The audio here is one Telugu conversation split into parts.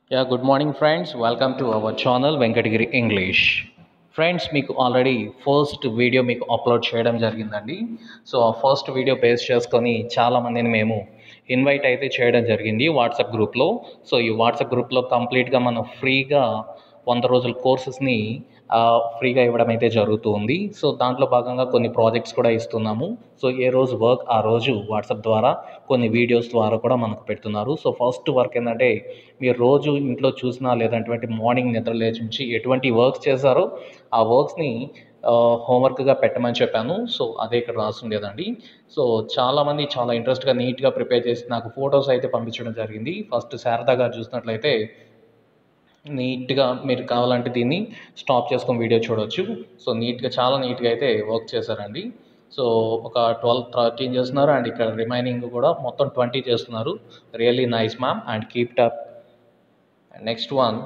Yeah good morning friends welcome to our channel Venkatagiri English friends మీకు ఆల్రెడీ ఫస్ట్ వీడియో మీకు అప్లోడ్ చేయడం జరిగిందండి సో ఆ ఫస్ట్ వీడియో బేస్ చేసుకొని చాలామందిని మేము ఇన్వైట్ అయితే చేయడం జరిగింది వాట్సాప్ గ్రూప్లో సో ఈ వాట్సాప్ గ్రూప్లో కంప్లీట్గా మనం ఫ్రీగా వంద రోజుల కోర్సెస్ని ఫ్రీగా ఇవ్వడం అయితే జరుగుతుంది సో దాంట్లో భాగంగా కొన్ని ప్రాజెక్ట్స్ కూడా ఇస్తున్నాము సో ఏ రోజు వర్క్ ఆ రోజు వాట్సాప్ ద్వారా కొన్ని వీడియోస్ ద్వారా కూడా మనకు పెడుతున్నారు సో ఫస్ట్ వర్క్ ఏంటంటే మీరు రోజు ఇంట్లో చూసినా లేదంటే మార్నింగ్ నిద్ర లేచి నుంచి ఎటువంటి వర్క్స్ చేశారో ఆ వర్క్స్ని హోంవర్క్గా పెట్టమని చెప్పాను సో అదే ఇక్కడ రాస్తుండేదండి సో చాలామంది చాలా ఇంట్రెస్ట్గా నీట్గా ప్రిపేర్ చేసి నాకు ఫొటోస్ అయితే పంపించడం జరిగింది ఫస్ట్ శారదా గారు చూసినట్లయితే నీట్గా మీరు కావాలంటే దీన్ని స్టాప్ చేసుకొని వీడియో చూడవచ్చు సో నీట్గా చాలా నీట్గా అయితే వర్క్ చేశారండి సో ఒక ట్వెల్వ్ థర్టీన్ చేస్తున్నారు అండ్ ఇక్కడ రిమైనింగ్ కూడా మొత్తం ట్వంటీ చేస్తున్నారు really nice ma'am and keep up next one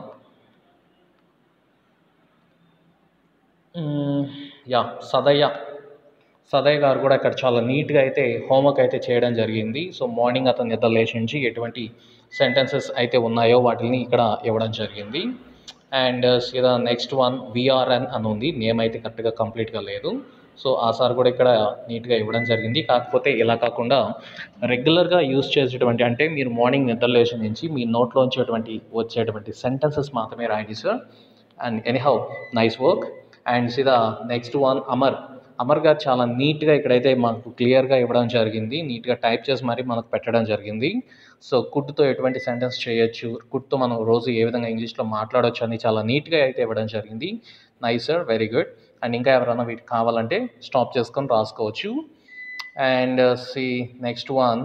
yeah Sadaiah Sadaiah garu కూడా ఇక్కడ చాలా నీట్గా అయితే హోంవర్క్ అయితే చేయడం జరిగింది సో మార్నింగ్ అతను నిద్ర లేచి నుంచి ఎటువంటి సెంటెన్సెస్ అయితే ఉన్నాయో వాటిని ఇక్కడ ఇవ్వడం జరిగింది and see the next one VRN అని ఉంది నేమ్ అయితే కరెక్ట్గా కంప్లీట్గా లేదు సో ఆ సార్ కూడా ఇక్కడ నీట్గా ఇవ్వడం జరిగింది కాకపోతే ఇలా కాకుండా రెగ్యులర్గా యూస్ చేసేటువంటి అంటే మీరు మార్నింగ్ నిద్ర లేచి నుంచి మీ నోట్లో వచ్చేటువంటి వచ్చేటువంటి సెంటెన్సెస్ మాత్రమే రాయండి sir and anyhow nice work and see the next one Amar Amar garu చాలా నీట్గా ఇక్కడైతే మాకు క్లియర్గా ఇవ్వడం జరిగింది నీట్గా టైప్ చేసి మరీ మనకు పెట్టడం జరిగింది సో కుట్టుతో ఎటువంటి సెంటెన్స్ చేయొచ్చు కుట్టుతో మనం రోజు ఏ విధంగా ఇంగ్లీష్లో మాట్లాడవచ్చు అని చాలా నీట్గా అయితే ఇవ్వడం జరిగింది nice sir very good and ఇంకా ఎవరైనా వీటికి కావాలంటే స్టాప్ చేసుకొని రాసుకోవచ్చు and see next one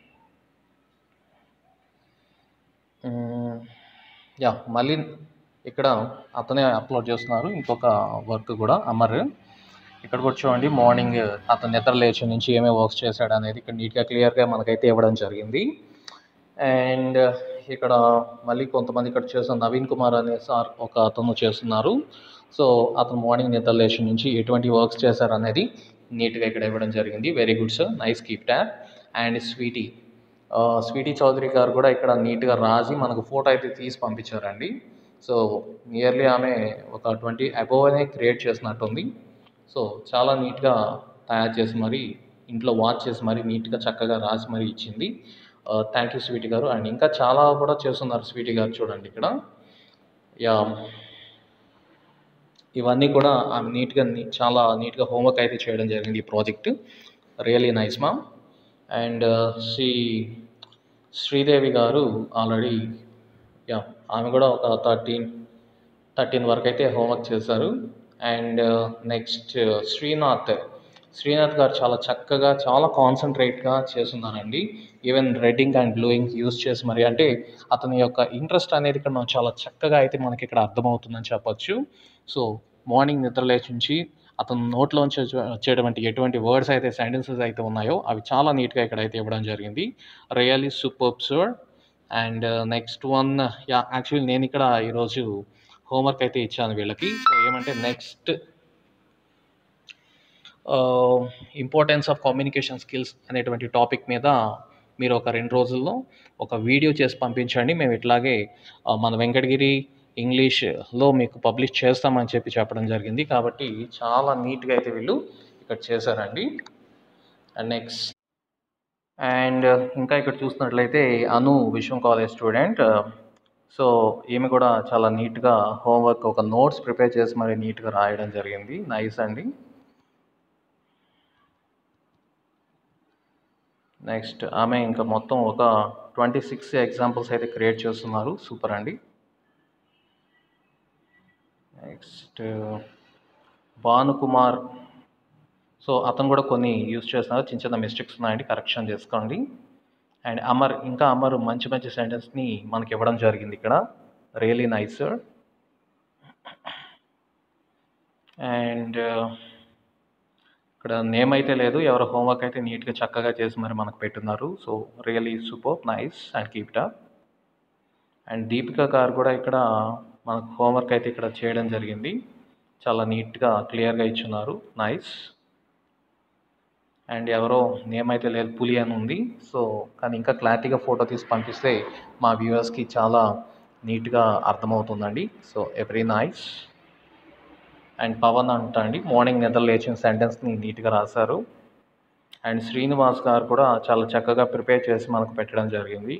yeah మళ్ళీ ఇక్కడ అతనే అప్లోడ్ చేస్తున్నారు ఇంకొక వర్క్ కూడా అమర్ ఇక్కడ కూడా చూడండి మార్నింగ్ అతను నిద్ర లేచి నుంచి ఏమేమి వర్క్స్ చేశాడు అనేది ఇక్కడ నీట్గా క్లియర్గా మనకైతే ఇవ్వడం జరిగింది అండ్ ఇక్కడ మళ్ళీ కొంతమంది ఇక్కడ చేస్తున్న నవీన్ కుమార్ అనే సార్ ఒక అతను చేస్తున్నారు సో అతను మార్నింగ్ నిద్ర లేచి నుంచి ఎటువంటి వర్క్స్ చేశారు అనేది నీట్గా ఇక్కడ ఇవ్వడం జరిగింది very good sir nice keep up and Sweety Sweety Chowdary garu కూడా ఇక్కడ నీట్గా రాసి మనకు ఫోటో అయితే తీసి పంపించారండి సో నియర్లీ ఆమె ఒక ట్వంటీ అబోవ్ అనే క్రియేట్ చేసినట్టుంది సో చాలా నీట్గా తయారు చేసి మరి ఇంట్లో వాచ్ చేసి మరి నీట్గా చక్కగా రాసి మరి ఇచ్చింది thank you Sweety garu and ఇంకా చాలా కూడా చేస్తున్నారు స్వీటీ గారు చూడండి ఇక్కడ యా ఇవన్నీ కూడా ఆమె నీట్గా చాలా నీట్గా హోంవర్క్ అయితే చేయడం జరిగింది ఈ project really nice ma'am and Sri Sridevi garu already yeah ఆమె కూడా ఒక థర్టీన్ థర్టీన్ వరకు అయితే హోంవర్క్ చేశారు అండ్ నెక్స్ట్ శ్రీనాథ్ శ్రీనాథ్ గారు చాలా చక్కగా చాలా కాన్సన్ట్రేట్గా చేస్తున్నారండి even redding and blueing use చేసి మరి అంటే అతని యొక్క ఇంట్రెస్ట్ అనేది ఇక్కడ మనం చాలా చక్కగా అయితే మనకి ఇక్కడ అర్థమవుతుందని చెప్పొచ్చు సో మార్నింగ్ నిద్ర లేచి నుంచి అతను నోట్లోంచి వచ్చేటువంటి ఎటువంటి వర్డ్స్ అయితే సెంటెన్సెస్ అయితే ఉన్నాయో అవి చాలా నీట్గా ఇక్కడ అయితే ఇవ్వడం జరిగింది really super sir and next one yeah actually నేను ఇక్కడ ఈరోజు హోంవర్క్ అయితే ఇచ్చాను వీళ్ళకి సో ఏమంటే next importance of communication skills అనేటువంటి టాపిక్ మీద మీరు ఒక రెండు రోజుల్లో ఒక వీడియో చేసి పంపించండి మేము ఇట్లాగే మన వెంకటగిరి ఇంగ్లీష్లో మీకు పబ్లిష్ చేస్తామని చెప్పి చెప్పడం జరిగింది కాబట్టి చాలా నీట్గా అయితే వీళ్ళు ఇక్కడ చేశారండి అండ్ నెక్స్ట్ అండ్ ఇంకా ఇక్కడ చూసినట్లయితే Anu Viswam college student so ఈమె కూడా చాలా నీట్గా హోంవర్క్ ఒక నోట్స్ ప్రిపేర్ చేసి మరి నీట్గా రాయడం జరిగింది నైస్ అండి నెక్స్ట్ ఆమె ఇంకా మొత్తం ఒక ట్వంటీ సిక్స్ ఎగ్జాంపుల్స్ అయితే క్రియేట్ చేస్తున్నారు సూపర్ అండి నెక్స్ట్ భానుకుమార్ సో అతను కూడా కొన్ని యూస్ చేస్తున్నారు చిన్న చిన్న మిస్టేక్స్ ఉన్నాయండి కరెక్షన్ చేసుకోండి అండ్ అమర్ ఇంకా అమర్ మంచి మంచి సెంటెన్స్ని మనకి ఇవ్వడం జరిగింది ఇక్కడ రియలీ నైస్ సార్ అండ్ ఇక్కడ నేమ్ అయితే లేదు ఎవరు హోంవర్క్ అయితే నీట్గా చక్కగా చేసి మరి మనకు పెట్టున్నారు so really super nice and keep up and Deepika garu కూడా ఇక్కడ మనకు హోంవర్క్ అయితే ఇక్కడ చేయడం జరిగింది చాలా నీట్గా క్లియర్గా ఇచ్చున్నారు నైస్ అండ్ ఎవరో నేమ్ అయితే లేదు పులి అని ఉంది సో కానీ ఇంకా క్లారిటీగా ఫోటో తీసి పంపిస్తే మా వ్యూవర్స్కి చాలా నీట్గా అర్థమవుతుందండి so every nice and Pavan అంట అండి మార్నింగ్ నిద్ర లేచిన సెంటెన్స్ని నీట్గా రాశారు అండ్ శ్రీనివాస్ గారు కూడా చాలా చక్కగా ప్రిపేర్ చేసి మనకు పెట్టడం జరిగింది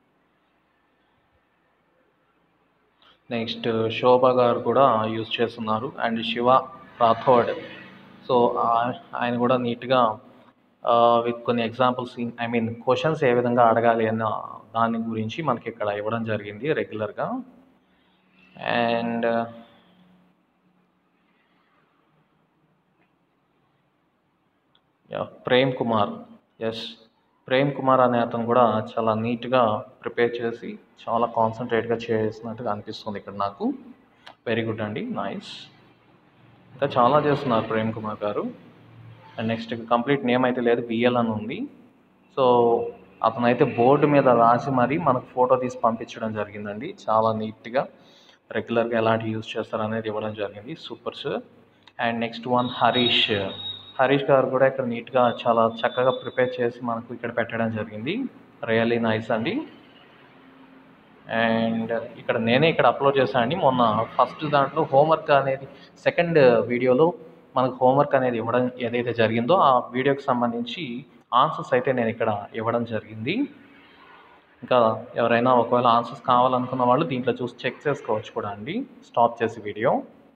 నెక్స్ట్ శోభ గారు కూడా యూజ్ చేస్తున్నారు అండ్ శివ రాథోడ్ సో ఆయన కూడా నీట్గా విత్ కొన్ని ఎగ్జాంపుల్స్ ఐ మీన్ క్వశ్చన్స్ ఏ విధంగా అడగాలి అన్న దాని గురించి మనకి ఇక్కడ ఇవ్వడం జరిగింది రెగ్యులర్గా అండ్ ప్రేమ్ కుమార్ ఎస్ ప్రేమ్ కుమార్ అనే అతను కూడా చాలా నీట్గా ప్రిపేర్ చేసి చాలా కాన్సన్ట్రేట్గా చేసినట్టుగా అనిపిస్తుంది ఇక్కడ నాకు వెరీ గుడ్ అండి నైస్ ఇంకా చాలా చేస్తున్నారు ప్రేమ్ కుమార్ గారు అండ్ నెక్స్ట్ కంప్లీట్ నేమ్ అయితే లేదు విఎల్ అని ఉంది సో అతను అయితే బోర్డు మీద రాసి మరీ మనకు ఫోటో తీసి పంపించడం జరిగిందండి చాలా నీట్గా రెగ్యులర్గా ఎలాంటి యూజ్ చేస్తారు అనేది ఇవ్వడం జరిగింది super sir and next one Harish Harish garu కూడా ఇక్కడ నీట్గా చాలా చక్కగా ప్రిపేర్ చేసి మనకు ఇక్కడ పెట్టడం జరిగింది రియల్లీ నైస్ అండి అండ్ ఇక్కడ నేనే ఇక్కడ అప్లోడ్ చేశాను అండి మొన్న ఫస్ట్ దాంట్లో హోంవర్క్ అనేది సెకండ్ వీడియోలో మనకు హోంవర్క్ అనేది ఇవ్వడం ఏదైతే జరిగిందో ఆ వీడియోకి సంబంధించి ఆన్సర్స్ అయితే నేను ఇక్కడ ఇవ్వడం జరిగింది ఇంకా ఎవరైనా ఒకవేళ ఆన్సర్స్ కావాలనుకున్న వాళ్ళు దీంట్లో చూసి చెక్ చేసుకోవచ్చు కూడా అండి స్టాప్ చేసి వీడియో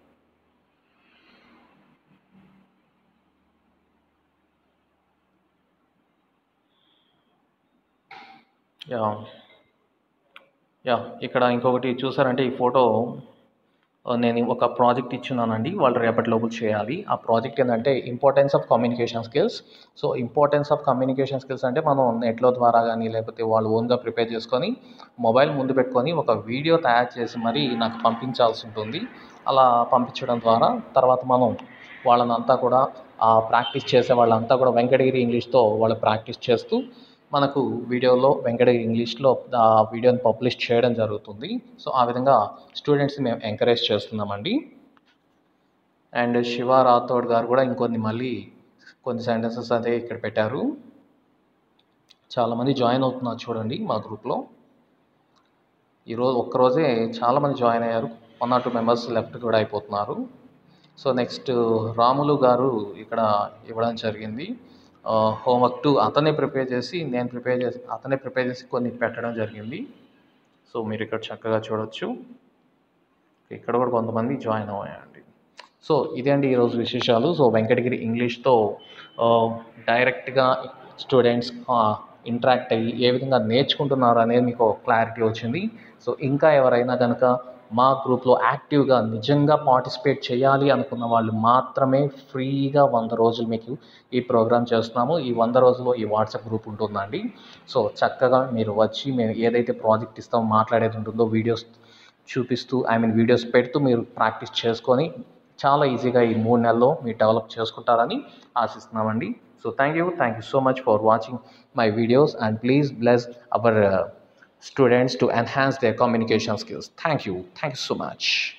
యా యా ఇక్కడ ఇంకొకటి చూసారంటే ఈ ఫోటో నేను ఒక ప్రాజెక్ట్ ఇచ్చున్నానండి వాళ్ళు రేపటి లోపల చేయాలి ఆ ప్రాజెక్ట్ ఏంటంటే importance of communication skills so importance of communication skills అంటే మనం నెట్లో ద్వారా కానీ లేకపోతే వాళ్ళు ఓన్గా ప్రిపేర్ చేసుకొని మొబైల్ ముందు పెట్టుకొని ఒక వీడియో తయారు చేసి మరీ నాకు పంపించాల్సి ఉంటుంది అలా పంపించడం ద్వారా తర్వాత మనం వాళ్ళనంతా కూడా ప్రాక్టీస్ చేసే వాళ్ళంతా కూడా వెంకటగిరి ఇంగ్లీష్తో వాళ్ళు ప్రాక్టీస్ చేస్తూ మనకు వీడియోలో వెంకటగిరి ఇంగ్లీష్లో ఆ వీడియోని పబ్లిష్ చేయడం జరుగుతుంది సో ఆ విధంగా స్టూడెంట్స్ని మేము ఎంకరేజ్ చేస్తున్నామండి అండ్ శివ రాథోడ్ గారు కూడా ఇంకొన్ని మళ్ళీ కొన్ని సెంటెన్సెస్ అయితే ఇక్కడ పెట్టారు చాలామంది జాయిన్ అవుతున్నారు చూడండి మా గ్రూప్లో ఈరోజు ఒక్కరోజే చాలామంది జాయిన్ అయ్యారు one or two members left కూడా అయిపోతున్నారు సో నెక్స్ట్ రాములు గారు ఇక్కడ ఇవ్వడం జరిగింది హోంవర్క్ టూ అతనే ప్రిపేర్ చేసి నేను ప్రిపేర్ చేసి అతనే ప్రిపేర్ చేసి కొన్ని పెట్టడం జరిగింది సో మీరు ఇక్కడ చక్కగా చూడొచ్చు ఇక్కడ కూడా కొంతమంది జాయిన్ అయ్యాయండి సో ఇదే అండి ఈరోజు విశేషాలు సో వెంకటగిరి ఇంగ్లీష్తో డైరెక్ట్గా స్టూడెంట్స్ ఇంటరాక్ట్ అయ్యి ఏ విధంగా నేర్చుకుంటున్నారు అనేది మీకు క్లారిటీ వచ్చింది సో ఇంకా ఎవరైనా కనుక మా గ్రూప్లో యాక్టివ్గా నిజంగా పార్టిసిపేట్ చేయాలి అనుకున్న వాళ్ళు మాత్రమే ఫ్రీగా వంద రోజులు మీకు ఈ ప్రోగ్రామ్ చేస్తున్నాము ఈ వంద రోజుల్లో ఈ వాట్సాప్ గ్రూప్ ఉంటుందండి సో చక్కగా మీరు వచ్చి మేము ఏదైతే ప్రాజెక్ట్ ఇస్తామో మాట్లాడేది ఉంటుందో వీడియోస్ చూపిస్తూ ఐ మీన్ వీడియోస్ పెడుతూ మీరు ప్రాక్టీస్ చేసుకొని చాలా ఈజీగా ఈ మూడు నెలల్లో మీరు డెవలప్ చేసుకుంటారని ఆశిస్తున్నామండి so thank you thank you so much for watching my videos and please bless our students to enhance their communication skills. Thank you. Thank you so much.